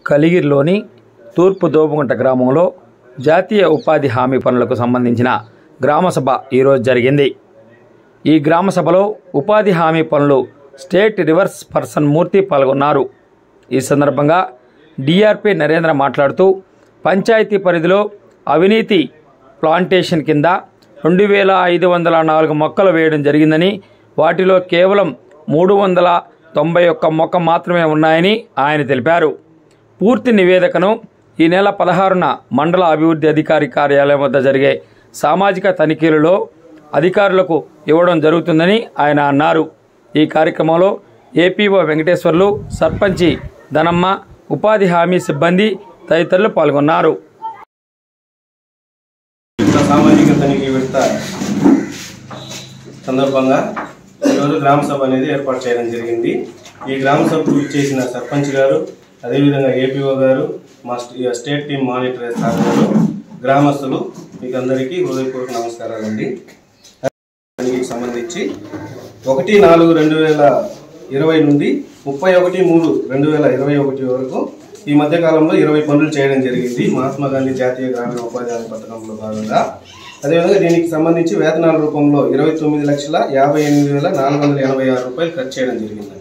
కలిగిరిలోని తూర్పు దోపుగుంట గ్రామంలో జాతీయ ఉపాధి హామీ పనులకు సంబంధించిన గ్రామసభ ఈరోజు జరిగింది ఈ గ్రామసభలో ఉపాధి హామీ పనులు స్టేట్ రివర్స్ పర్సన్ మూర్తి పాల్గొన్నారు ఈ సందర్భంగా డిఆర్పి నరేంద్ర మాట్లాడుతూ పంచాయతీ పరిధిలో అవినీతి ప్లాంటేషన్ కింద రెండు వేల ఐదు వందల నాలుగు మొక్కలు వేయడం జరిగిందని వాటిలో కేవలం మూడు వందల తొంభై ఒక్క మొక్క మాత్రమే ఉన్నాయని ఆయన తెలిపారు పూర్తి నివేదికను ఈ నెల పదహారున మండల అభివృద్ధి అధికారి కార్యాలయం వద్ద జరిగే సామాజిక తనిఖీలలో అధికారులకు ఇవ్వడం జరుగుతుందని ఆయన అన్నారు ఈ కార్యక్రమంలో ఏపీఓ వెంకటేశ్వర్లు సర్పంచి ధనమ్మ ఉపాధి హామీ సిబ్బంది తదితరులు పాల్గొన్నారు ఇంకా సామాజిక తనిఖీ విడత సందర్భంగా ఈరోజు గ్రామ సభ అనేది ఏర్పాటు చేయడం జరిగింది ఈ గ్రామ సభకు ఇచ్చేసిన సర్పంచ్ గారు అదేవిధంగా ఏపీఓ గారు మా stay- state team monitor sir గారు గ్రామస్తులు మీకు అందరికీ హృదయపూర్వక నమస్కారాలండి తనిఖీకి సంబంధించి ఒకటి నాలుగు రెండు వేల ఇరవై నుండి ముప్పై ఒకటి మూడు రెండు వేల ఇరవై ఒకటి వరకు ఈ మధ్య కాలంలో ఇరవై పనులు చేయడం జరిగింది మహాత్మా గాంధీ జాతీయ గ్రామీణ ఉపాధి హామీ పథకంలో భాగంగా అదేవిధంగా దీనికి సంబంధించి వేతనాల రూపంలో ఇరవై తొమ్మిది లక్షల యాభై ఎనిమిది వేల నాలుగు వందల ఎనభై ఆరు రూపాయలు ఖర్చు చేయడం జరిగిందండి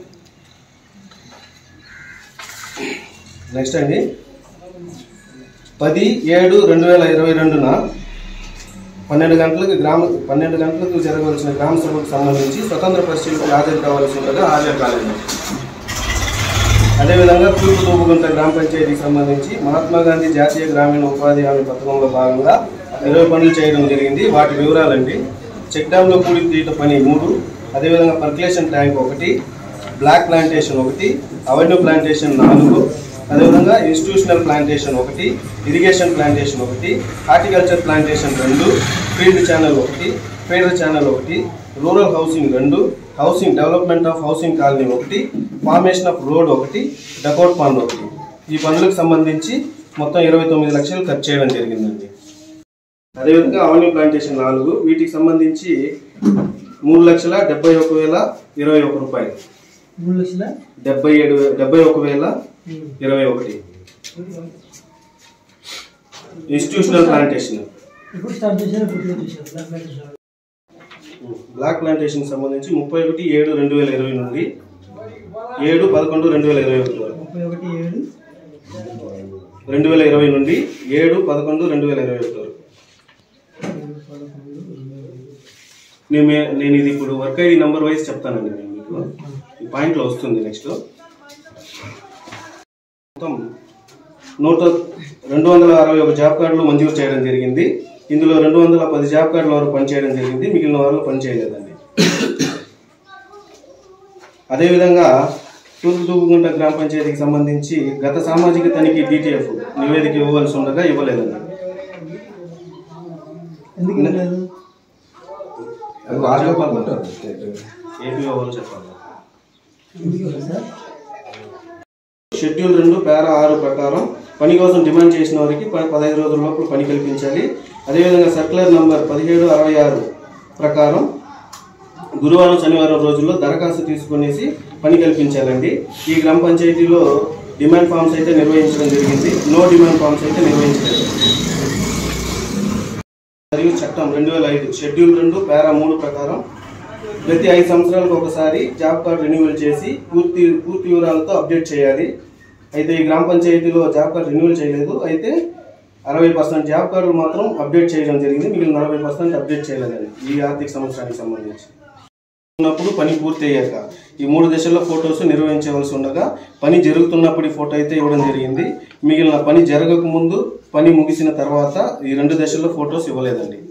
నెక్స్ట్ అండి పది ఏడు రెండు వేల ఇరవై రెండున పన్నెండు గంటలకు గ్రామ పన్నెండు గంటలకు జరగవలసిన గ్రామ సభకు సంబంధించి స్వతంత్ర పరిశీలనకు హాజరు కావాల్సి ఉండగా హాజరు కాలేదు అదేవిధంగా తూర్పు తూపుగుంట గ్రామ పంచాయతీకి సంబంధించి మహాత్మా గాంధీ జాతీయ గ్రామీణ ఉపాధి హామీ పథకంలో భాగంగా ఇరవై పనులు చేయడం జరిగింది వాటి వివరాలండి చెక్ డ్యాంలో కూడి తీయట పని మూడు అదేవిధంగా పర్కులేషన్ ట్యాంక్ ఒకటి బ్లాక్ ప్లాంటేషన్ ఒకటి అవెన్యూ ప్లాంటేషన్ నాలుగు అదేవిధంగా ఇన్స్టిట్యూషనల్ ప్లాంటేషన్ ఒకటి ఇరిగేషన్ ప్లాంటేషన్ ఒకటి హార్టికల్చర్ ప్లాంటేషన్ రెండు ఫీల్డ్ ఛానల్ ఒకటి ఫీడర్ ఛానల్ ఒకటి రూరల్ హౌసింగ్ రెండు housing development of housing colony ఒకటి ఫార్మేషన్ ఆఫ్ రోడ్ ఒకటి డకోట్ పాండ్ ఒకటి ఈ పనులకు సంబంధించి మొత్తం ఇరవై తొమ్మిది లక్షలు ఖర్చు చేయడం జరిగిందండి అదేవిధంగా అవెన్యూ ప్లాంటేషన్ నాలుగు వీటికి సంబంధించి మూడు లక్షల డెబ్బై ఒక వేల ఇరవై ఒక రూపాయలు మూడు లక్షల డెబ్బై ఏడు డెబ్బై ఒక వేల ఇరవై ఒకటి ఇన్స్టిట్యూషనల్ ప్లాంటేషన్ ఎప్పుడు స్టార్ట్ చేశారు ఎప్పుడు క్లోజ్ చేశారు block matter sir block plantation సంబంధించి ముప్పై ఒకటి ఏడు రెండు వేల ఇరవై నుండి ఏడు పదకొండు రెండు వేల ఇరవై ఒకటి వరకు ముప్పై ఒకటి ఏడు రెండు వేల ఇరవై నుండి ఏడు పదకొండు రెండు వేల ఇరవై ఒకటి వరకు ఏడు పదకొండు రెండు వేల నేను మే- నేను ఇది ఇప్పుడు వర్క్ ఐడి నంబర్ వైజ్ చెప్తానండి నేను మీకు ఈ పాయింట్లో వస్తుంది నెక్స్ట్ మొత్తం నూట రెండు వందల అరవై ఒక జాబ్ కార్డులు మంజూరు చేయడం జరిగింది ఇందులో రెండు వందల పది జాబ్ కార్డుల వరకు పనిచేయడం జరిగింది మిగిలిన వారు పనిచేయలేదండి అదేవిధంగా తూర్పు తూపుగుంట గ్రామ పంచాయతీకి సంబంధించి గత సామాజిక తనిఖీ డిటిఎఫ్ నివేదిక ఇవ్వవలసి ఉండగా ఇవ్వలేదండి ఎందుకు ఇవ్వలేదు ఏపీ వాళ్ళు చెప్పాలి ఎందుకు ఇవ్వలేదు సార్ షెడ్యూల్ రెండు పేరా ఆరు ప్రకారం పని కోసం డిమాండ్ చేసిన వారికి ప- పదహైదు రోజుల లోపల పని కల్పించాలి అదేవిధంగా సర్క్యులర్ నంబర్ పదిహేడు అరవై ఆరు ప్రకారం గురువారం శనివారం రోజుల్లో దరఖాస్తు తీసుకునేసి పని కల్పించాలండి ఈ గ్రామ పంచాయతీలో డిమాండ్ ఫామ్స్ అయితే నిర్వహించడం జరిగింది నో డిమాండ్ ఫామ్స్ అయితే నిర్వహించలేదు మరియు చట్టం రెండు వేల ఐదు షెడ్యూల్ రెండు పేరా మూడు ప్రకారం ప్రతి ఐదు సంవత్సరాలకు ఒకసారి జాబ్ కార్డు రెన్యువల్ చేసి పూర్తి పూర్తి వివరాలతో అప్డేట్ చేయాలి అయితే ఈ గ్రామ పంచాయతీలో జాబ్ కార్డు రెన్యువల్ చేయలేదు అయితే అరవై పర్సెంట్ జాబ్ కార్డులు మాత్రం అప్డేట్ చేయడం జరిగింది మిగిలిన నలభై పర్సెంట్ అప్డేట్ చేయలేదండి ఈ ఆర్థిక సంవత్సరానికి సంబంధించి ఉన్నప్పుడు పని పూర్తి అయ్యాక ఈ మూడు దశల్లో ఫొటోస్ నిర్వహించవలసి ఉండగా పని జరుగుతున్నప్పుడు ఈ ఫోటో అయితే ఇవ్వడం జరిగింది మిగిలిన పని జరగక ముందు పని ముగిసిన తర్వాత ఈ రెండు దశల్లో ఫొటోస్ ఇవ్వలేదండి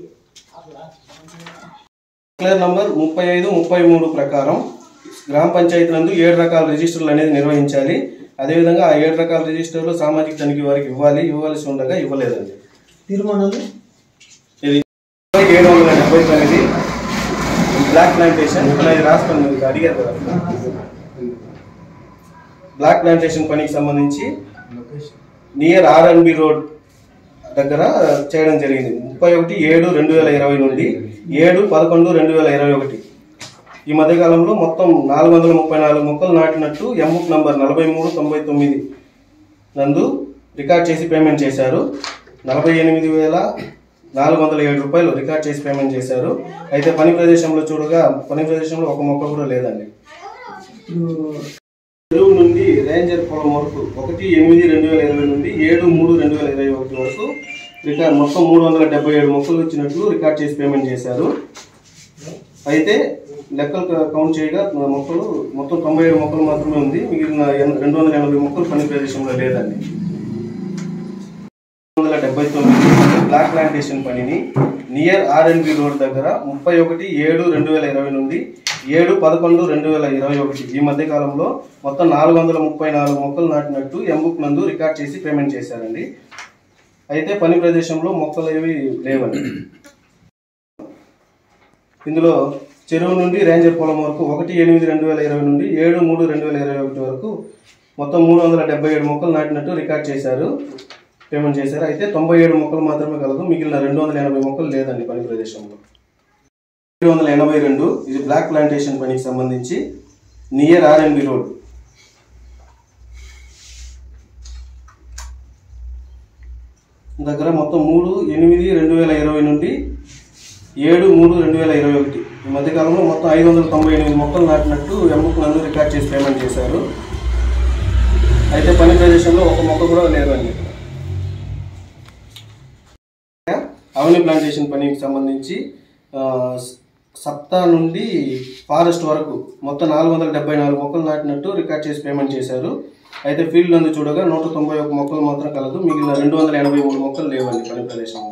క్లియర్ నంబర్ ముప్పై ఐదు ముప్పై మూడు ప్రకారం గ్రామ పంచాయతీ నందు ఏడు రకాల రిజిస్టర్లు అనేది నిర్వహించాలి అదేవిధంగా ఆ ఏడు రకాల రిజిస్టర్లు సామాజిక తనిఖీ వారికి ఇవ్వాలి ఇవ్వాల్సి ఉండగా ఇవ్వలేదండి తీర్మానాలు ఇది ఏడు వందల డెబ్బై తొమ్మిది బ్లాక్ ప్లాంటేషన్ ఇప్పుడు అది రాసుకోండి మీకు అడిగారు కదా బ్లాక్ ప్లాంటేషన్ పనికి సంబంధించి నియర్ ఆర్ఎన్బి రోడ్ దగ్గర చేయడం జరిగింది ముప్పై ఒకటి ఏడు రెండు వేల ఇరవై నుండి ఏడు పదకొండు రెండు వేల ఇరవై ఒకటి ఈ మధ్యకాలంలో మొత్తం నాలుగు వందల ముప్పై నాలుగు మొక్కలు నాటినట్టు ఎంబుక్ నంబర్ నలభై మూడు తొంభై తొమ్మిది నందు రికార్డ్ చేసి పేమెంట్ చేశారు నలభై ఎనిమిది వేల నాలుగు వందల ఏడు రూపాయలు రికార్డ్ చేసి పేమెంట్ చేశారు అయితే పని ప్రదేశంలో చూడగా పని ప్రదేశంలో ఒక మొక్క కూడా లేదండి ఇప్పుడు చెరువు నుండి రేంజర్ పొలం వరకు ఒకటి ఎనిమిది రెండు వేల ఇరవై నుండి ఏడు మూడు రెండు వేల ఇరవై ఒకటి వరకు రికార్డ్ మొత్తం మూడు వందల డెబ్బై ఏడు మొక్కలు వచ్చినట్లు రికార్డ్ చేసి పేమెంట్ చేశారు అయితే లెక్కలు క- కౌంట్ చేయగా మొక్కలు మొత్తం తొంభై ఏడు మొక్కలు మాత్రమే ఉంది మిగిలిన ఎన్- రెండు వందల ఎనభై మొక్కలు పని ప్రదేశంలో లేదండి రెండు వందల డెబ్బై తొమ్మిది బ్లాక్ ప్లాంటేషన్ పనిని నియర్ ఆర్ఎన్బి రోడ్ దగ్గర ముప్పై ఒకటి ఏడు రెండు వేల ఇరవై నుండి ఏడు పదకొండు రెండు వేల ఇరవై ఒకటి ఈ మధ్య కాలంలో మొత్తం నాలుగు వందల ముప్పై నాలుగు మొక్కలు నాటినట్టు ఎంబుక్ నందు రికార్డ్ చేసి పేమెంట్ చేశారండి అయితే పని ప్రదేశంలో మొక్కలు ఏవి లేవండి ఇందులో చెరువు నుండి రేంజర్ పొలం వరకు ఒకటి ఎనిమిది రెండు వేల ఇరవై నుండి ఏడు మూడు రెండు వేల ఇరవై ఒకటి వరకు మొత్తం మూడు వందల డెబ్బై ఏడు మొక్కలు నాటినట్టు రికార్డ్ చేశారు పేమెంట్ చేశారు అయితే తొంభై ఏడు మొక్కలు మాత్రమే కలదు మిగిలిన రెండు వందల ఎనభై మొక్కలు లేదండి పని ప్రదేశంలో ఏడు వందల ఎనభై రెండు ఇది బ్లాక్ ప్లాంటేషన్ పనికి సంబంధించి నియర్ ఆర్ఎన్బి రోడ్ దగ్గర మొత్తం మూడు ఎనిమిది రెండు వేల ఇరవై నుండి ఏడు మూడు రెండు వేల ఇరవై ఒకటి ఈ మధ్యకాలంలో మొత్తం ఐదు వందల తొంభై ఎనిమిది మొక్కలు నాటినట్టు ఎంబుక్ నందు రికార్డ్ చేసి పేమెంట్ చేశారు అయితే పని ప్రదేశంలో ఒక మొక్క కూడా లేదండి అవని ప్లాంటేషన్ పనికి సంబంధించి ఆ, స- సప్తా నుండి ఫారెస్ట్ వరకు మొత్తం నాలుగు వందల డెబ్బై నాలుగు మొక్కలు నాటినట్టు రికార్డ్ చేసి పేమెంట్ చేశారు అయితే ఫీల్డ్ నందు చూడగా నూట తొంభై ఒక మొక్కలు మాత్రం కలదు మిగిలిన రెండు వందల ఎనభై మూడు మొక్కలు లేవండి పని ప్రదేశంలో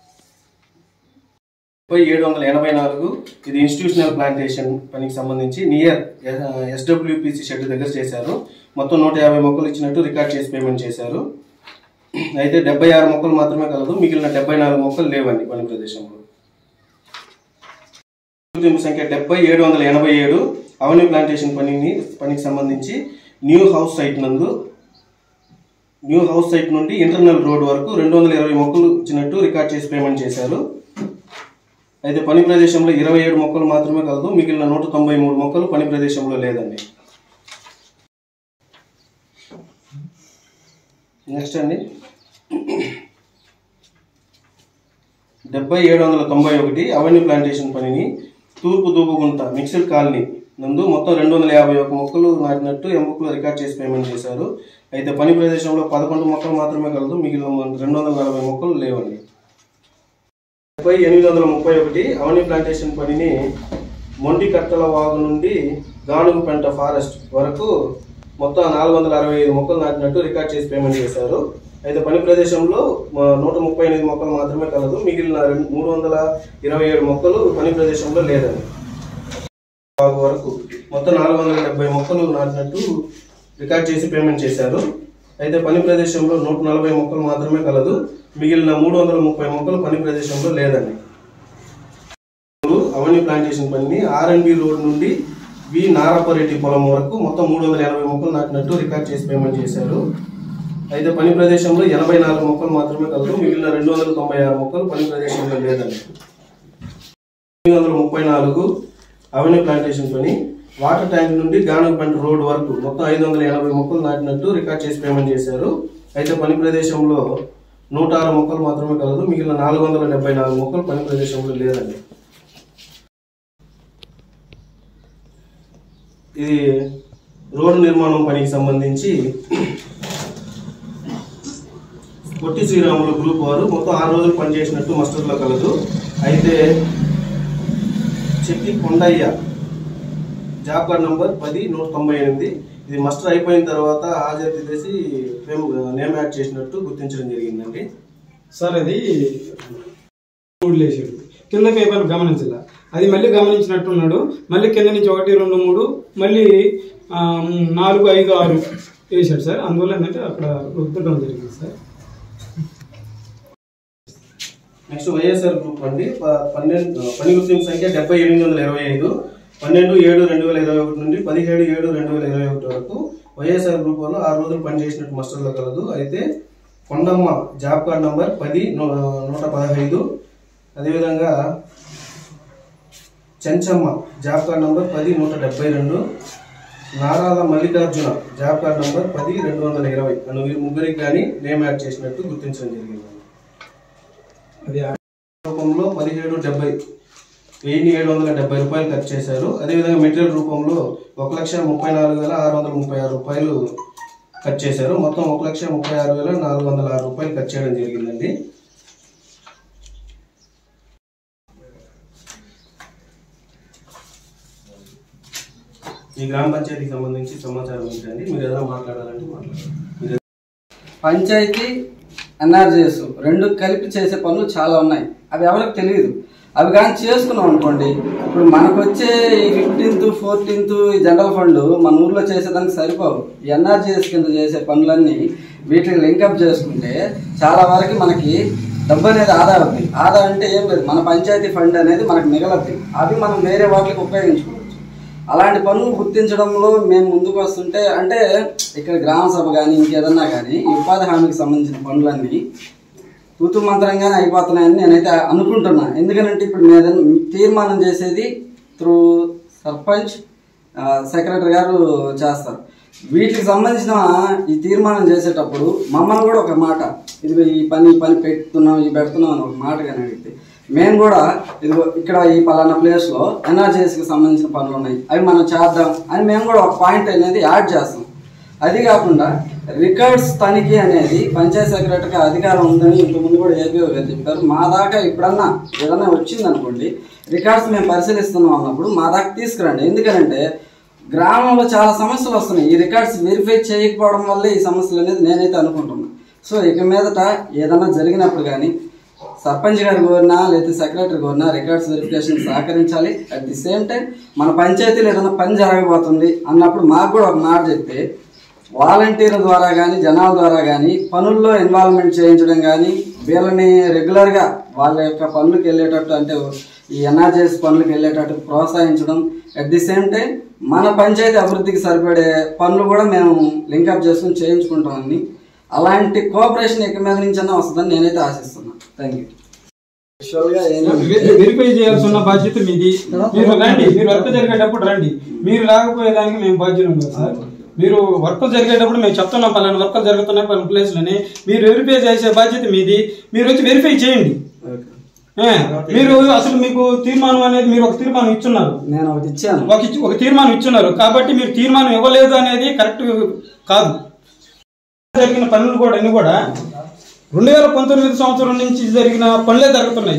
ముప్పై ఏడు వందల ఎనభై నాలుగు ఇది ఇన్స్టిట్యూషనల్ ప్లాంటేషన్ పనికి సంబంధించి నియర్ ఎస్డబ్ల్యూపిసి షెడ్ దగ్గర చేశారు మొత్తం నూట యాభై మొక్కలు ఇచ్చినట్టు రికార్డ్ చేసి పేమెంట్ చేశారు అయితే డెబ్బై ఆరు మొక్కలు మాత్రమే కలదు మిగిలిన డెబ్బై నాలుగు మొక్కలు లేవండి పని ప్రదేశంలో గుర్తింపు సంఖ్య డెబ్బై ఏడు వందల ఎనభై ఏడు అవని ప్లాంటేషన్ పనిని పనికి సంబంధించి న్యూ హౌస్ సైట్ నందు న్యూ హౌస్ సైట్ నుండి ఇంటర్నల్ రోడ్ వరకు రెండు వందల ఇరవై మొక్కలు ఇచ్చినట్టు రికార్డ్ చేసి పేమెంట్ చేశారు అయితే పని ప్రదేశంలో ఇరవై ఏడు మొక్కలు మాత్రమే కలదు మిగిలిన నూట తొంభై మూడు మొక్కలు పని ప్రదేశంలో లేదండి నెక్స్ట్ అండి డెబ్బై ఏడు వందల తొంభై ఒకటి అవెన్యూ ప్లాంటేషన్ పనిని తూర్పు దూబుగుంట మిక్సర్ కాలనీ నందు మొత్తం రెండు వందల యాభై ఒక మొక్కలు నాటినట్టు ఎంబుక్లో రికార్డ్ చేసి పేమెంట్ చేశారు అయితే పని ప్రదేశంలో పదకొండు మొక్కలు మాత్రమే కలదు మిగిలిన రెండు వందల నలభై మొక్కలు లేవండి డెబ్బై ఎనిమిది వందల ముప్పై ఒకటి అవని ప్లాంటేషన్ పనిని మొండి కట్టల వాగు నుండి గానుగుపెంట ఫారెస్ట్ వరకు మొత్తం నాలుగు వందల అరవై ఐదు మొక్కలు నాటినట్టు రికార్డ్ చేసి పేమెంట్ చేశారు అయితే పని ప్రదేశంలో మ- నూట ముప్పై ఎనిమిది మొక్కలు మాత్రమే కలదు మిగిలిన రెండు మూడు వందల ఇరవై ఏడు మొక్కలు పని ప్రదేశంలో లేదండి వాగు వరకు మొత్తం నాలుగు వందల డెబ్బై మొక్కలు నాటినట్టు రికార్డ్ చేసి పేమెంట్ చేశారు అయితే పని ప్రదేశంలో నూట నలభై మొక్కలు మాత్రమే కలదు మిగిలిన మూడు వందల ముప్పై మొక్కలు పని ప్రదేశంలో లేదండి అవని ప్లాంటేషన్ పనిని ఆర్ఎన్బి రోడ్ నుండి వి నారపరెడ్డి పొలం వరకు మొత్తం మూడు వందల ఎనభై మొక్కలు నాటినట్టు రికార్డ్ చేసి పేమెంట్ చేశారు అయితే పని ప్రదేశంలో ఎనభై నాలుగు మొక్కలు మాత్రమే కలదు మిగిలిన రెండు వందల తొంభై ఆరు మొక్కలు పని ప్రదేశంలో లేదండి ఎనిమిది వందల ముప్పై నాలుగు అవని ప్లాంటేషన్ పని వాటర్ ట్యాంక్ నుండి గానుగపంట రోడ్ వరకు మొత్తం ఐదు వందల ఎనభై మొక్కలు నాటినట్టు రికార్డ్ చేసి పేమెంట్ చేశారు అయితే పని ప్రదేశంలో నూట ఆరు మొక్కలు మాత్రమే కలదు మిగిలిన నాలుగు వందల డెబ్బై నాలుగు మొక్కలు పని ప్రదేశంలో లేదండి ఇది రోడ్డు నిర్మాణం పనికి సంబంధించి పొట్టి శ్రీరాములు గ్రూప్ వారు మొత్తం ఆరు రోజులు పనిచేసినట్టు మస్టర్లో కలదు అయితే Chetti Kondaiah job card number పది నూట తొంభై ఎనిమిది ఇది మస్టర్ అయిపోయిన తర్వాత హాజరు తీసేసి నేమ్ నేమ్ యాడ్ చేసినట్టు గుర్తించడం జరిగిందండి సార్ అది మూడు లేచాడు కింద పేపర్ గమనించాల అది మళ్ళీ గమనించినట్టున్నాడు మళ్ళీ కింద నుంచి ఒకటి రెండు మూడు మళ్ళీ ఆ, నాలుగు ఐదు ఆరు వేసాడు సార్ అందువల్ల ఏంటంటే అక్కడ రుద్దడం జరిగింది సార్ నెక్స్ట్ వైఎస్ఆర్ గ్రూప్ అండి ప- పన్నెండు పని గుర్తింపు సంఖ్య డెబ్బై ఎనిమిది వందల ఇరవై ఐదు పన్నెండు ఏడు రెండు వేల ఇరవై ఒకటి నుండి పదిహేడు ఏడు రెండు వేల ఇరవై ఒకటి వరకు వైఎస్ఆర్ గ్రూప్ వాళ్ళు ఆరు రోజులు పనిచేసినట్టు మస్టర్లో కలదు అయితే కొండమ్మ జాబ్ కార్డ్ నంబర్ పది నూ- నూట పదహైదు అదేవిధంగా చెంచమ్మ జాబ్ కార్డ్ నంబర్ పది నూట డెబ్బై రెండు Narala Mallikarjuna job card number పది రెండు వందల ఇరవై అను వీరి ముగ్గురికి కానీ నేమ్ యాడ్ చేసినట్టు గుర్తించడం జరిగింది అది రూపంలో పదిహేడు డెబ్బై వెయ్యి ఏడు వందల డెబ్బై రూపాయలు ఖర్చు చేశారు అదేవిధంగా మెటీరియల్ రూపంలో ఒక లక్ష ముప్పై నాలుగు వేల ఆరు వందల ముప్పై ఆరు రూపాయలు ఖర్చు చేశారు మొత్తం ఒక లక్ష ముప్పై ఆరు వేల నాలుగు వందల ఆరు రూపాయలు ఖర్చు చేయడం జరిగిందండి ఈ గ్రామ పంచాయతీకి సంబంధించి సమాచారం ఏంటండి మీరు ఏదైనా మాట్లాడాలంటే మాట్లాడాలి మీరు పంచాయతీ ఎన్ఆర్జీఎస్ రెండు కలిపి చేసే పనులు చాలా ఉన్నాయి అవి ఎవరికి తెలియదు అవి కానీ చేసుకున్నాం అనుకోండి ఇప్పుడు మనకు వచ్చే ఈ ఫిఫ్టీన్త్ ఫోర్టీన్త్ ఈ జనరల్ ఫండ్ మన ఊర్లో చేసేదానికి సరిపోవు ఈ ఎన్ఆర్జీఎస్ కింద చేసే పనులన్నీ వీటిని లింకప్ చేసుకుంటే చాలా వరకు మనకి డబ్బు అనేది ఆదా అవుతుంది ఆదా అంటే ఏం లేదు మన పంచాయతీ ఫండ్ అనేది మనకు మిగలద్ది అవి మనం వేరే వాటికి ఉపయోగించుకోవచ్చు అలాంటి పనులు గుర్తించడంలో మేము ముందుకు వస్తుంటే అంటే ఇక్కడ గ్రామ సభ కానీ ఇంకేదన్నా కానీ ఈ ఉపాధి హామీకి సంబంధించిన పనులన్నీ తూతు మంత్రంగానే అయిపోతున్నాయని నేనైతే అనుకుంటున్నా ఎందుకంటే ఇప్పుడు మీద తీర్మానం చేసేది త్రూ సర్పంచ్ ఆ, సెక్రటరీ గారు చేస్తారు వీటికి సంబంధించిన ఈ తీర్మానం చేసేటప్పుడు మమ్మల్ని కూడా ఒక మాట ఇదిగో ఈ పని ఈ పని పెడుతున్నాం ఈ పెడుతున్నాం అని ఒక మాట కానీ అడిగితే మేము కూడా ఇదిగో ఇక్కడ ఈ పలానా ప్లేస్లో ఎన్ఆర్జీఎస్కి సంబంధించిన పనులు ఉన్నాయి అవి మనం చేద్దాం అని మేము కూడా ఒక పాయింట్ అనేది యాడ్ చేస్తాం అది కాకుండా రికార్డ్స్ తనిఖీ అనేది పంచాయత్ సెక్రటరీకి అధికారం ఉందని ఇంతకుముందు కూడా ఏపీఓ గారు చెప్పారు మా దాకా ఇప్పుడన్నా ఏదన్నా వచ్చింది అనుకోండి రికార్డ్స్ మేము పరిశీలిస్తున్నాం అన్నప్పుడు మా దాకా తీసుకురండి ఎందుకంటే గ్రామంలో చాలా సమస్యలు వస్తున్నాయి ఈ రికార్డ్స్ వెరిఫై చేయకపోవడం వల్లే ఈ సమస్యలు అనేది నేనైతే అనుకుంటున్నా సో ఇక మీదట ఏదన్నా జరిగినప్పుడు కానీ సర్పంచ్ గారు కోరినా లేదా సెక్రటరీ కోరినా రికార్డ్స్ వెరిఫికేషన్ సహకరించాలి అట్ ది సేమ్ టైం మన పంచాయతీలో ఏదైనా పని జరగబోతుంది అన్నప్పుడు మాకు కూడా ఒక మాట చెప్తే వాలంటీర్ల ద్వారా కానీ జనాల ద్వారా కానీ పనుల్లో ఇన్వాల్వ్మెంట్ చేయించడం కానీ వీళ్ళని రెగ్యులర్గా వాళ్ళ యొక్క పనులకు వెళ్ళేటట్టు అంటే ఈ ఎన్ఆర్జీఎస్ పనులకు వెళ్ళేటట్టు ప్రోత్సహించడం అట్ ది సేమ్ టైం మన పంచాయతీ అభివృద్ధికి సరిపడే పనులు కూడా మేము లింకప్ చేసుకుని చేయించుకుంటామని అలాంటి కోఆపరేషన్ ఇక మీద నుంచి అన్నా వస్తుందని నేనైతే ఆశిస్తున్నాను థ్యాంక్ యూ యాక్చువల్గా ఏం వె- వెరిఫై చేయాల్సి ఉన్న బాధ్యత మీది మీరు రండి మీరు వర్క్ జరిగేటప్పుడు రండి మీరు రాకపోయేదానికి మేము బాధ్యులు కదా సార్ మీరు వర్క్ జరిగేటప్పుడు మేము చెప్తున్నాం పలానా వర్క్ జరుగుతున్నాయి పలానా ప్లేస్లని మీరు వెరిఫై చేసే బాధ్యత మీది మీరు వచ్చి వెరిఫై చేయండి ఏ, మీరు అసలు మీకు తీర్మానం అనేది మీరు ఒక తీర్మానం ఇచ్చున్నారు నేను ఒకటి ఇచ్చాను ఒక ఇచ్చి- ఒక తీర్మానం ఇచ్చున్నారు కాబట్టి మీరు తీర్మానం ఇవ్వలేదు అనేది కరెక్ట్ కాదు జరిగిన పనులు కూడా అన్ని కూడా రెండు వేల పంతొమ్మిది సంవత్సరం నుంచి జరిగిన పనులే జరుగుతున్నాయి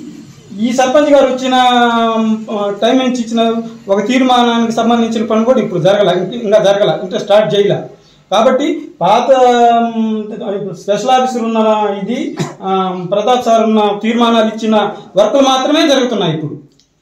ఈ సర్పంచ్ గారు వచ్చిన ఆ, టైం నుంచి ఇచ్చిన ఒక తీర్మానానికి సంబంధించిన పనులు కూడా ఇప్పుడు జరగల ఇంక- ఇంకా జరగల ఇంకా స్టార్ట్ చేయలే కాబట్టి పాత ఉమ్, స్పెషల్ ఆఫీసర్ ఉన్న ఇది ఆ, ప్రతాప్ సార్ ఉన్న తీర్మానాలు ఇచ్చిన వర్కులు మాత్రమే జరుగుతున్నాయి ఇప్పుడు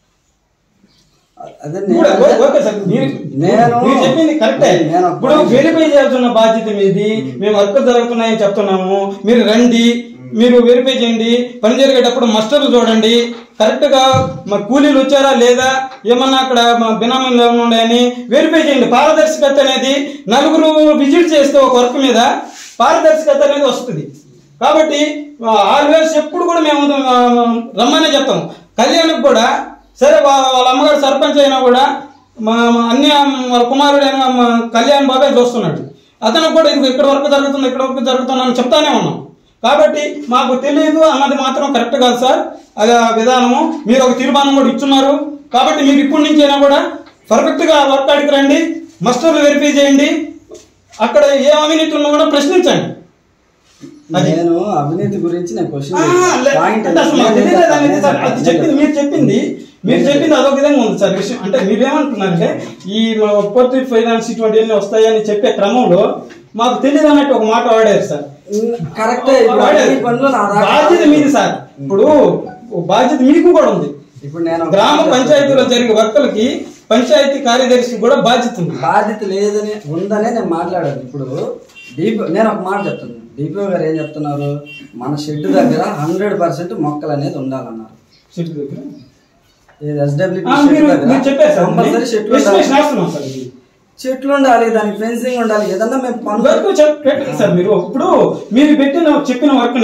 అదే ఇప్పుడు నేను ఓ- ఓకే సార్ మీరు నేను- మీరు చెప్పింది కరెక్టే నేను ఒక ఇప్పుడు point- వెరిఫై చేయాల్సిన బాధ్యత మీది మేము వర్క్ జరుగుతున్నాయని చెప్తున్నాము మీరు రండి మీరు వెరిఫై చేయండి పని జరిగేటప్పుడు మస్టర్లు చూడండి కరెక్ట్ గా మా కూలీలు వచ్చారా లేదా ఏమన్నా అక్కడ మా బినామీలు ఏమన్నా ఉన్నాయని వెరిఫై చేయండి పారదర్శకత అనేది నలుగురు విజిట్ చేస్తే ఒక వర్క్ మీద పారదర్శకత అనేది వస్తుంది కాబట్టి ఆల్వేస్ ఎప్పుడు కూడా మేము ఆ, రమ్మనే చెప్తాం కళ్యాణ్కి కూడా సరే వా- వాళ్ళ అమ్మగారు సర్పంచ్ అయినా కూడా మా మా అన్ని వాళ్ళ కుమారుడైన మా కళ్యాణ్ బాబే చూస్తున్నాడు అతను కూడా ఇది ఇక్కడ వరకు జరుగుతుంది ఇక్కడ వరకు జరుగుతుంది అని చెప్తానే ఉన్నాం కాబట్టి మాకు తెలియదు అన్నది మాత్రం కరెక్ట్ కాదు సార్ అది ఆ విధానము మీరు ఒక తీర్మానం కూడా ఇచ్చున్నారు కాబట్టి మీరు ఇప్పటి నుంచి అయినా కూడా పర్ఫెక్ట్ గా వర్క్ అడిగి రండి మస్టర్లు వెరిఫై చేయండి అక్కడ ఏ అవినీతి ఉన్నా కూడా ప్రశ్నించండి అది. నేను అవినీతి గురించి నేను క్వశ్చన్ ఆ, లే- అంటే అసలు మాకు తెలియదు అనేది సార్. అది చెప్పింది మీరు చెప్పింది మీరు చెప్పింది అదొక విధంగా ఉంది సార్ విషయం అంటే మీరు ఏమంటున్నారంటే ఈ పోర్ట్ ఫైనాన్స్ ఇటువంటివన్నీ వస్తాయని చెప్పే క్రమంలో మాకు తెలియదు అన్నట్టు ఒక మాట వాడారు సార్ కరెక్టే ఇప్పుడు వాడారు. అన్ని పనులు నా దాకా బాధ్యత మీది సార్ ఇప్పుడు ఓ బాధ్యత మీకు కూడా ఉంది ఇప్పుడు నేను ఒక గ్రామ మాట పంచాయతీలో జరిగే వర్కులకి పంచాయతీ కార్యదర్శికి కూడా బాధ్యత ఉంది బాధ్యత లేదని ఉందనే నేను మాట్లాడాను ఇప్పుడు డిపో నేను ఒక మాట చెప్తున్నాను డిపిఓ గారు ఏం చెప్తున్నారు మన షెడ్ దగ్గర హండ్రెడ్ పర్సెంట్ మొక్కలు అనేది ఉండాలన్నారు చెట్టు దగ్గర ఇది ఎస్డబ్ల్యూపీ ఆ, మీరు మీరు చెప్పారు సార్ కంపల్సరీ చెట్లు ఎస్టిమేషన్ ఉండాలి. వేస్తున్నాం సార్ ఇది. చెట్లు ఉండాలి దానికి ఫెన్సింగ్ ఉండాలి ఏదన్నా మేము పనులు వర్క్ చెప్- పెట్టండి సార్ మీరు ఇప్పుడు మీరు పెట్టిన చెప్పిన వర్క్ ని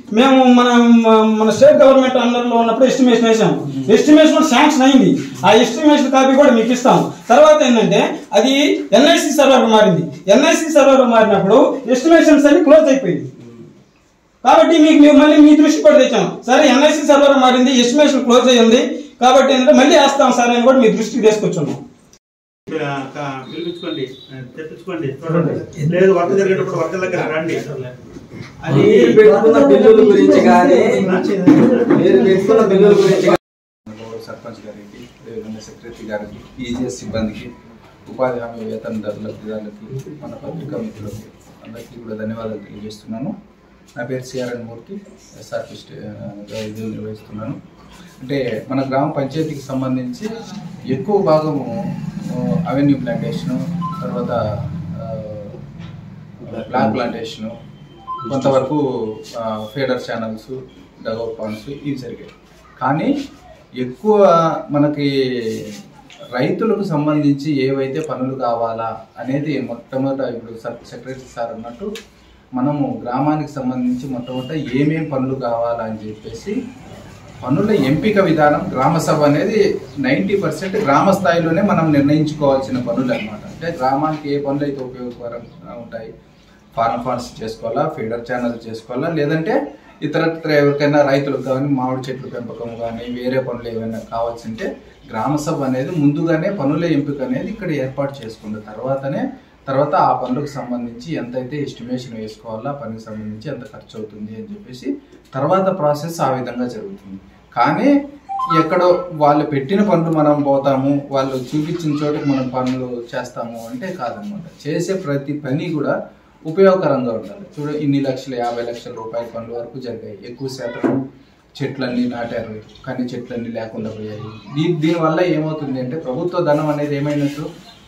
మేము మన మన స్టేట్ గవర్నమెంట్ అండర్లో ఉన్నప్పుడు ఎస్టిమేషన్ వేసాము ఎస్టిమేషన్ శాంక్షన్ అయింది ఆ ఎస్టిమేషన్ కాపీ కూడా మీకు ఇస్తాం తర్వాత ఏంటంటే అది ఎన్ఐసి సర్వర్ మారింది ఎన్ఐసి సర్వర్ మారినప్పుడు ఎస్టిమేషన్స్ అన్ని క్లోజ్ అయిపోయింది కాబట్టి మీకు మేము మళ్ళీ మీ దృష్టి కూడా తెచ్చాం సరే ఎన్ఐసి సర్వర్ మారింది ఎస్టిమేషన్ క్లోజ్ అయ్యింది కాబట్టి ఏంటంటే మళ్ళీ వేస్తాం సార్ అని కూడా మీ దృష్టికి తీసుకొచ్చున్నాం పిలిపించుకోండి తెప్పించుకోండి చూడండి లేదు వర్క్ జరిగేటప్పుడు వర్క్ దగ్గర రండి అది మీరు పెట్టుకున్న బిల్లుల గురించి కానీ మీరు పెట్టుకున్న బిల్లుల గురించి కానీ గౌరవ సర్పంచ్ గారికి అదేవిధంగా సెక్రటరీ గారికి ఈజీఎస్ సిబ్బందికి ఉపాధి హామీ వేతనదారుల లబ్ధిదారులకి మన పత్రికా మిత్రులకి అందరికీ కూడా ధన్యవాదాలు తెలియజేస్తున్నాను నా పేరు సిఆర్ఎన్ మూర్తి ఎస్ఆర్పి విధులు నిర్వహిస్తున్నాను అంటే మన గ్రామ పంచాయతీకి సంబంధించి ఎక్కువ భాగము అవెన్యూ ప్లాంటేషను తర్వాత బ్లాక్ ప్లాంటేషను కొంతవరకు ఫీడర్ ఛానల్స్ డగౌట్ పాండ్స్ ఇవి జరిగాయి కానీ ఎక్కువ మనకి రైతులకు సంబంధించి ఏవైతే పనులు కావాలా అనేది మొట్టమొదట ఇప్పుడు సర్- సెక్రటరీ సార్ అన్నట్టు మనము గ్రామానికి సంబంధించి మొట్టమొదట ఏమేం పనులు కావాలా అని చెప్పేసి పనుల ఎంపిక విధానం గ్రామ సభ అనేది నైంటీ పర్సెంట్ గ్రామ స్థాయిలోనే మనం నిర్ణయించుకోవాల్సిన పనులు అనమాట అంటే గ్రామానికి ఏ పనులు అయితే ఉపయోగకరంగా ఉంటాయి ఫార్మ్ ఫండ్స్ చేసుకోవాలా ఫీడర్ ఛానల్ చేసుకోవాలా లేదంటే ఇతరత్ర ఎవరికైనా రైతులకు కానీ మామిడి చెట్ల పెంపకం కానీ వేరే పనులు ఏమైనా కావాల్సి ఉంటే గ్రామ సభ అనేది ముందుగానే పనుల ఎంపిక అనేది ఇక్కడ ఏర్పాటు చేసుకున్న తర్వాతనే తర్వాత ఆ పనులకు సంబంధించి ఎంతైతే ఎస్టిమేషన్ వేసుకోవాలా ఆ పనికి సంబంధించి ఎంత ఖర్చు అవుతుంది అని చెప్పేసి తర్వాత ప్రాసెస్ ఆ విధంగా జరుగుతుంది కానీ ఎక్కడో వాళ్ళు పెట్టిన పనులు మనం పోతాము వాళ్ళు చూపించిన చోటుకి మనం పనులు చేస్తాము అంటే కాదనమాట చేసే ప్రతి పని కూడా ఉపయోగకరంగా ఉండాలి చూడ ఇన్ని లక్షల యాభై లక్షల రూపాయల పనుల వరకు జరిగాయి ఎక్కువ శాతం చెట్లన్నీ నాటారు కానీ చెట్లన్నీ లేకుండా పోయాయి దీ దీనివల్ల ఏమవుతుంది అంటే ప్రభుత్వ ధనం అనేది ఏమైనట్టు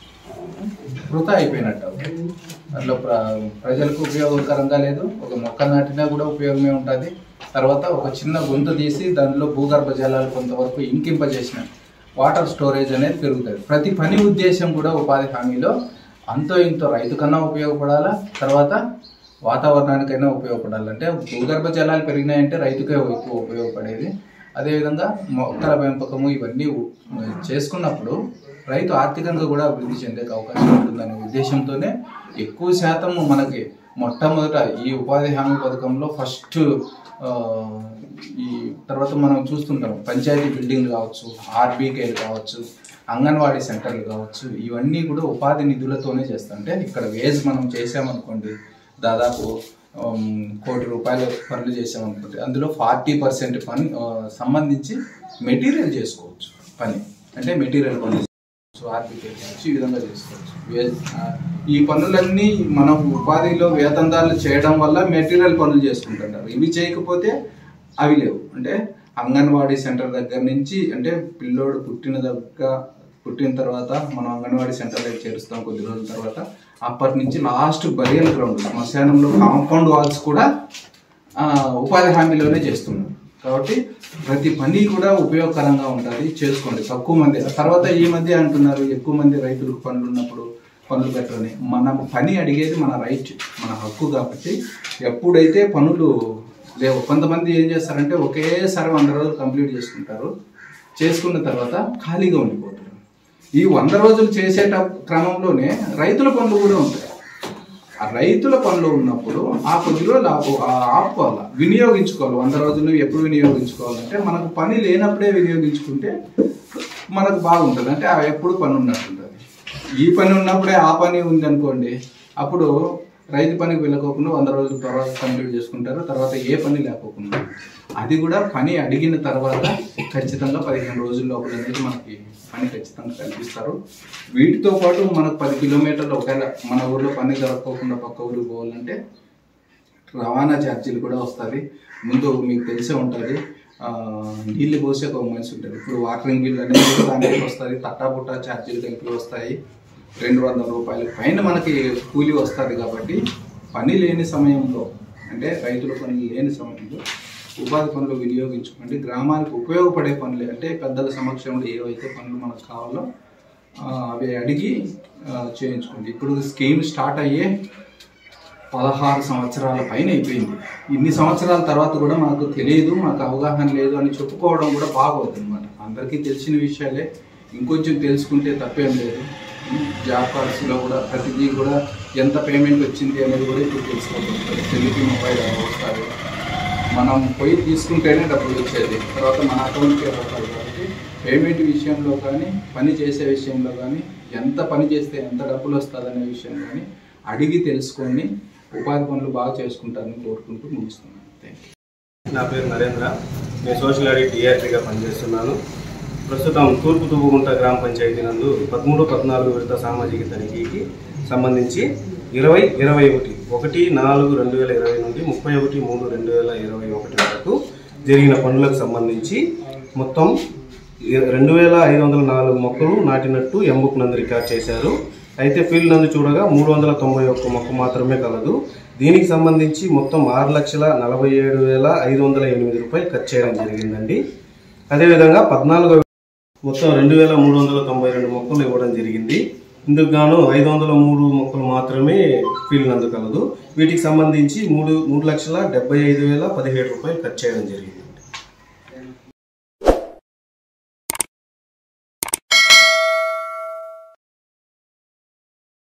వృధా అయిపోయినట్టు అవుతుంది. అందులో ప్ర ప్రజలకు ఉపయోగకరంగా లేదు ఒక మొక్క నాటినా కూడా ఉపయోగమే ఉంటుంది తర్వాత ఒక చిన్న గుంత తీసి దానిలో భూగర్భ జలాలు కొంతవరకు ఇంకింపజేసిన వాటర్ స్టోరేజ్ అనేది పెరుగుతుంది ప్రతి పని ఉద్దేశం కూడా ఉపాధి హామీలో అంతో ఇంతో రైతు కన్నా ఉపయోగపడాలా తర్వాత వాతావరణానికైనా ఉపయోగపడాలి అంటే భూగర్భ జలాలు పెరిగినాయంటే రైతుకే ఎక్కువ ఉపయోగపడేది అదేవిధంగా మొక్కల పెంపకము ఇవన్నీ ఉ- చేసుకున్నప్పుడు రైతు ఆర్థికంగా కూడా అభివృద్ధి చెందే అవకాశం ఉంటుందనే ఉద్దేశంతోనే ఎక్కువ శాతం మనకి మొట్టమొదట ఈ ఉపాధి హామీ పథకంలో ఫస్ట్ ఆ, ఈ తర్వాత మనం చూస్తుంటాం పంచాయతీ బిల్డింగ్లు కావచ్చు ఆర్బీకేలు కావచ్చు అంగన్వాడీ సెంటర్లు కావచ్చు ఇవన్నీ కూడా ఉపాధి నిధులతోనే చేస్తాం అంటే ఇక్కడ వేజ్ మనం చేసామనుకోండి దాదాపు ఉమ్, కోటి రూపాయల పనులు చేసామనుకోండి అందులో ఫార్టీ పర్సెంట్ పని ఆ, సంబంధించి మెటీరియల్ చేసుకోవచ్చు పని అంటే మెటీరియల్ పనులు సో ఆర్బికే ఈ విధంగా చేసుకోవచ్చు వే- ఆ, ఈ పనులన్నీ మనం ఉపాధిలో వేతనదారులు చేయడం వల్ల మెటీరియల్ పనులు చేసుకుంటుంటారు ఇవి చేయకపోతే అవి లేవు అంటే అంగన్వాడీ సెంటర్ దగ్గర నుంచి అంటే పిల్లోడు పుట్టిన దగ్గర పుట్టిన తర్వాత మనం అంగన్వాడీ సెంటర్లో చేరుస్తాం కొద్ది రోజుల తర్వాత అప్పటి నుంచి లాస్ట్ బరియల్ గ్రౌండ్ శ్మశానంలో కాంపౌండ్ వాల్స్ కూడా ఆ, ఉపాధి హామీలోనే చేస్తున్నారు కాబట్టి ప్రతి పని కూడా ఉపయోగకరంగా ఉంటుంది చేసుకోండి తక్కువ మంది తర్వాత ఈ మధ్య అంటున్నారు ఎక్కువ మంది రైతులకు పనులు ఉన్నప్పుడు పనులు పెట్టరని మన పని అడిగేది మన రైట్ మన హక్కు కాబట్టి ఎప్పుడైతే పనులు లేవు కొంతమంది ఏం చేస్తారంటే ఒకేసారి వంద రోజులు కంప్లీట్ చేసుకుంటారు చేసుకున్న తర్వాత ఖాళీగా ఉండిపోతారు ఈ వంద రోజులు చేసేట క్రమంలోనే రైతుల పనులు కూడా ఉంటాయి ఆ రైతుల పనులు ఉన్నప్పుడు ఆ కొద్ది రోజులు ఆపు- ఆ ఆపుకోవాలి వినియోగించుకోవాలి వంద రోజులు ఎప్పుడు వినియోగించుకోవాలంటే మనకు పని లేనప్పుడే వినియోగించుకుంటే మనకు బాగుంటుంది అంటే ఆ ఎప్పుడు పని ఉన్నట్టుంటుంది ఈ పని ఉన్నప్పుడే ఆ పని ఉంది అనుకోండి అప్పుడు రైతు పనికి వెళ్ళకోకుండా వంద రోజుల తర్వాత కంప్లీట్ చేసుకుంటారు తర్వాత ఏ పని లేకోకుండా అది కూడా పని అడిగిన తర్వాత ఖచ్చితంగా పదిహేను రోజుల లోపల అనేది మనకి పని ఖచ్చితంగా కల్పిస్తారు వీటితో పాటు మనకు పది కిలోమీటర్లు ఒకవేళ మన ఊర్లో పని దొరకకుండా పక్క ఊరికి పోవాలంటే రవాణా ఛార్జీలు కూడా వస్తుంది ముందు మీకు తెలిసే ఉంటుంది ఆ, నీళ్లు పోసే ఒక మనిషి ఉంటుంది ఇప్పుడు వాటరింగ్ బిల్ అనేది కూడా దానికి వస్తుంది తట్టాపుట్టా ఛార్జీలు కలిపి వస్తాయి రెండు వందల రూపాయల పైన మనకి కూలి వస్తుంది కాబట్టి పని లేని సమయంలో అంటే రైతుల పని లేని సమయంలో ఉపాధి పనులు వినియోగించుకోండి గ్రామానికి ఉపయోగపడే పనులు అంటే పెద్దల సమక్షంలో ఏవైతే పనులు మనకు కావాలో ఆ, అవి అడిగి ఆ, చేయించుకోండి ఇప్పుడు స్కీమ్ స్టార్ట్ అయ్యే పదహారు సంవత్సరాల పైన అయిపోయింది ఇన్ని సంవత్సరాల తర్వాత కూడా మాకు తెలియదు మాకు అవగాహన లేదు అని చెప్పుకోవడం కూడా బాగోదు అనమాట అందరికీ తెలిసిన విషయాలే ఇంకొంచెం తెలుసుకుంటే తప్పేం లేదు జాబ్ కార్డ్స్లో కూడా ప్రతిదీ కూడా ఎంత పేమెంట్ వచ్చింది అనేది కూడా ఇప్పుడు తెలుసుకోగలుగుతారు చెల్లికి మొబైల్ వస్తారు మనం పోయి తీసుకుంటేనే డబ్బులు వచ్చేది తర్వాత మన అకౌంట్కి పోతాయి కాబట్టి పేమెంట్ విషయంలో కానీ పని చేసే విషయంలో కానీ ఎంత పని చేస్తే ఎంత డబ్బులు వస్తుందనే విషయం కానీ అడిగి తెలుసుకొని ఉపాధి పనులు బాగా చేసుకుంటారని కోరుకుంటూ ముగిస్తున్నాను థ్యాంక్ యూ నా పేరు నరేంద్ర నేను సోషల్ ఆడిట్ డిఆర్టీగా పనిచేస్తున్నాను ప్రస్తుతం తూర్పు తువ్వుగుంట గ్రామ పంచాయతీ నందు పదమూడు పద్నాలుగు విడత సామాజిక తనిఖీకి సంబంధించి ఇరవై ఇరవై ఒకటి ఒకటి నాలుగు రెండు వేల ఇరవై నుండి ముప్పై ఒకటి మూడు రెండు వేల ఇరవై ఒకటి వరకు జరిగిన పనులకు సంబంధించి మొత్తం ఇ- రెండు వేల ఐదు వందల నాలుగు మొక్కలు నాటినట్టు ఎంబుక్ నందు రికార్డ్ చేశారు అయితే ఫీల్డ్ నందు చూడగా మూడు వందల తొంభై ఒక్క మొక్క మాత్రమే కలదు దీనికి సంబంధించి మొత్తం ఆరు లక్షల నలభై ఏడు వేల ఐదు వందల ఎనిమిది రూపాయలు ఖర్చు చేయడం జరిగిందండి అదేవిధంగా పద్నాలుగో మొత్తం రెండు వేల మూడు వందల తొంభై రెండు మొక్కలు ఇవ్వడం జరిగింది ఇందుకు గాను ఐదు వందల మూడు మొక్కలు మాత్రమే ఫీల్డ్ నందు కలదు వీటికి సంబంధించి మూడు మూడు లక్షల డెబ్బై ఐదు వేల పదిహేడు రూపాయలు ఖర్చు చేయడం జరిగింది